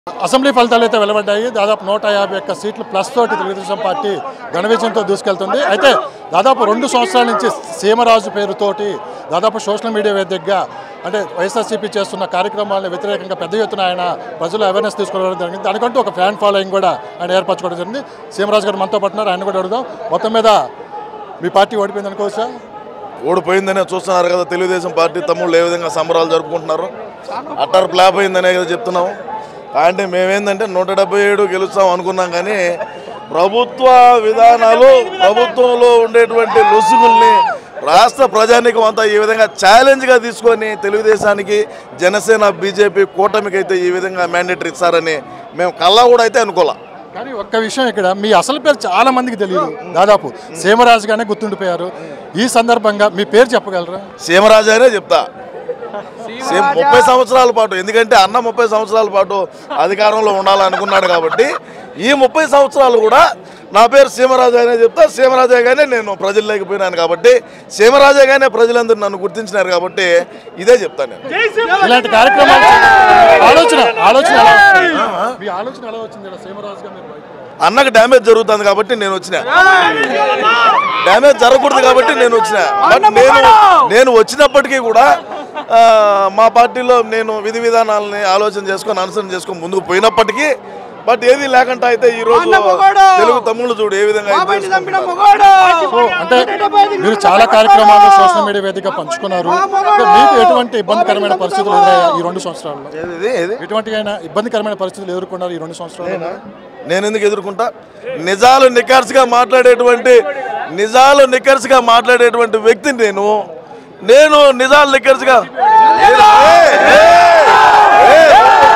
Assembly ఫలితాలు అయితే వెలువడ్డాయి దాదాపు నూట యాభై ఒక్క సీట్లు ప్లస్ తోటి తెలుగుదేశం పార్టీ ఘన విజయంతో దూసుకెళ్తుంది అయితే దాదాపు రెండు సంవత్సరాల నుంచి సీమరాజు పేరుతోటి దాదాపు సోషల్ మీడియా వేదికగా అంటే వైఎస్ఆర్సీపీ చేస్తున్న కార్యక్రమాలను వ్యతిరేకంగా పెద్ద ఎత్తున ఆయన ప్రజలు అవేర్నెస్ తీసుకోవడం జరిగింది దానికంటూ ఒక ఫ్యాన్ ఫాలోయింగ్ కూడా ఆయన ఏర్పరచుకోవడం జరిగింది సీమరాజు గారు మనతో పట్టున్నారు ఆయన కూడా అడుగుదాం మొత్తం మీద మీ పార్టీ ఓడిపోయింది అనుకోవచ్చా ఓడిపోయిందనే చూస్తున్నారు కదా తెలుగుదేశం పార్టీ తమ్ముళ్ళు ఏ విధంగా సంబరాలు జరుపుకుంటున్నారు అట్టర్ ఫ్లాప్ అయిందనే కదా చెప్తున్నాము అంటే మేమేందంటే నూట డెబ్బై ఏడు గెలుస్తాం అనుకున్నాం కానీ ప్రభుత్వ విధానాలు ప్రభుత్వంలో ఉండేటువంటి లొసుగుల్ని రాష్ట్ర ప్రజానికం అంతా ఈ విధంగా ఛాలెంజ్గా తీసుకొని తెలుగుదేశానికి జనసేన బీజేపీ కూటమికి అయితే ఈ విధంగా మ్యాండేటరీ ఇస్తారని మేము కల్లా కూడా అయితే అనుకోలే కానీ ఒక్క విషయం ఇక్కడ మీ అసలు పేరు చాలా మందికి తెలియదు దాదాపు సీమరాజుగానే గుర్తుండిపోయారు ఈ సందర్భంగా మీ పేరు చెప్పగలరా సీమరాజానే చెప్తా సేమ్ ముప్పై సంవత్సరాల పాటు ఎందుకంటే అన్న ముప్పై సంవత్సరాల పాటు అధికారంలో ఉండాలనుకున్నాడు కాబట్టి ఈ ముప్పై సంవత్సరాలు కూడా నా పేరు సీమరాజానే చెప్తా సీమరాజాగానే నేను ప్రజల్లోకి పోయినాను కాబట్టి సీమరాజాగానే ప్రజలందరూ నన్ను గుర్తించినారు కాబట్టి ఇదే చెప్తాను నేను ఇలాంటి కార్యక్రమాలు ఆలోచన ఆలోచన ఎలా వచ్చింది? మీ ఆలోచన ఎలా వచ్చింది ఇలా సీమరాజుగా మీరు బయటకు? అన్నకు డ్యామేజ్ జరుగుతుంది కాబట్టి నేను వచ్చిన డ్యామేజ్ జరగకూడదు కాబట్టి నేను వచ్చిన బట్ నేను నేను వచ్చినప్పటికీ కూడా ఆ, మా పార్టీలో నేను విధి విధానాలని ఆలోచన చేసుకొని అనుసరణ చేసుకొని ముందుకు పోయినప్పటికీ బట్ ఏది లేకుండా అయితే ఈ రోజు తెలుగు తమ్ముళ్ళు చూడు ఏ విధంగా ఇది చేసుకుంటున్నారు. సో అంటే మీరు చాలా కార్యక్రమాలు సోషల్ మీడియా వేదిక పంచుకున్నారు అంటే మీకు ఎటువంటి ఇబ్బందికరమైన పరిస్థితులు ఎదురయ్యాయి ఈ రెండు సంవత్సరాల్లో ఏది ఏది ఎటువంటి అయినా ఇబ్బందికరమైన పరిస్థితులు ఎదుర్కొన్నారు ఈ రెండు సంవత్సరాలు నేను ఎందుకు ఎదుర్కొంటా నిజాలు నిఖర్సుగా మాట్లాడేటువంటి నిజాలు నిఖర్సుగా మాట్లాడేటువంటి వ్యక్తిని నేను నేను నిజాలు నిఖర్సుగా ఏయ్, ఏయ్, ఏయ్,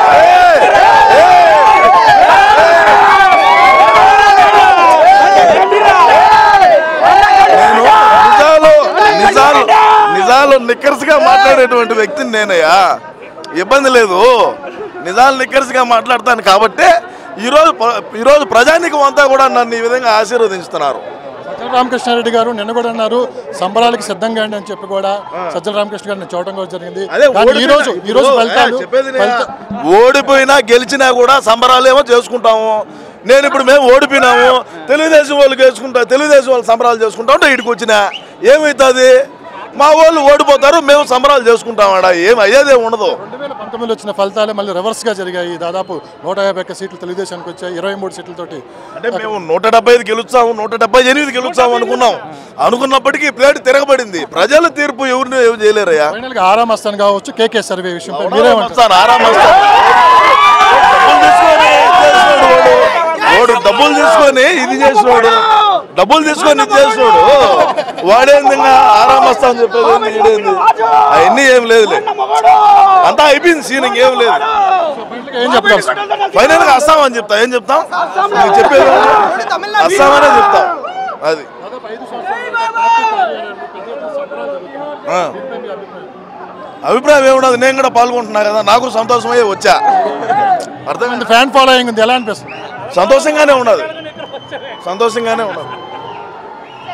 నేను నిజాలు నిజాలు నిజాలు నిక్కర్స్గా మాట్లాడేటువంటి వ్యక్తిని నేనయ్యా ఇబ్బంది లేదు నిజాలు నిక్కర్స్గా మాట్లాడతాను కాబట్టి ఈరోజు ప్ర- ఈరోజు ప్రజానికం అంతా కూడా నన్ను ఈ విధంగా ఆశీర్వదించుతున్నారు సజ్జల రామకృష్ణారెడ్డి గారు నిన్న కూడా అన్నారు సంబరాలకి సిద్ధంగా అండి అని చెప్పి కూడా సజ్జల రామకృష్ణ గారిని చూడటం కూడా జరిగింది అదే కానీ ఈ ఓడిపోయినా- రోజు ఈ రోజు ఇప్పుడు, ఫలితాలు ఏ, చెప్పేది నేను. ఫలిత- ఓడిపోయినా గెలిచినా కూడా సంబరాలేమో చేసుకుంటాము నేను ఇప్పుడు మేము ఓడిపోయినాము తెలుగుదేశం వాళ్ళు గెలుచుకుంటా తెలుగుదేశం వాళ్ళు సంబరాలు చేసుకుంటా ఉంటే ఇటుకు వచ్చిన ఏమవుతుంది మా వాళ్ళు ఓడిపోతారు మేము సంబరాలు చేసుకుంటామాడా ఏం అయ్యేదే ఉండదు రెండు వేల పంతొమ్మిదిలో వచ్చిన ఫలితాలే మళ్ళీ రివర్స్ గా జరిగాయి దాదాపు నూట యాభై ఒక్క సీట్లు తెలుగుదేశానికి వచ్చాయి ఇరవై మూడు సీట్లతోటి అంటే మేము నూట డెబ్బై ఐదు గెలుస్తాము నూట డెబ్బై ఎనిమిది గెలుస్తాము అనుకున్నాం అనుకున్నప్పటికీ ప్లేట్ తిరగబడింది ప్రజల తీర్పు ఎవరిని ఏం చేయలేరయ్యా ఫైనల్ గా ఆరామ్ అస్తాన్ కావచ్చు కేకే సర్వే విషయంపై మీరేమంటారు వస్తాను, ఆరాం వస్తాను. డబ్బులు తీసుకొని ఇది చేసినోడు వాడు. వాడు డబ్బులు తీసుకొని ఇది చేసినోడు డబ్బులు తీసుకొని ఇది చేసినోడు వాడేంది ఆరాం వస్తా అని చెప్పేది ఏంది, ఈడేంది అవన్నీ ఏం లేదులే అంతా అయిపోయింది సీన్ ఇంకేం లేదు ఏం చెప్పగలరు ఫైనల్ గా వస్తామని చెప్తా ఏం చెప్తాం నీకు చెప్పేది వస్తామనే చెప్తాం అది దాదాపు ఐదు సంవత్సరాలు పార్టీ కార్యాలయంలో పెద్ద ఎత్తున సంబరాలు జరుగుతున్నాయి. ఆ. దీనిపై మీ అభిప్రాయం అభిప్రాయం ఏమున్నది నేను కూడా పాల్గొంటున్నా కదా నాకు సంతోషమయ్యే వచ్చా అర్థమైంది ఫ్యాన్ ఫాలోయింగ్ ఉంది ఎలా అనిపిస్తుంది సంతోషంగానే ఉన్నది సంతోషంగానే ఉన్నది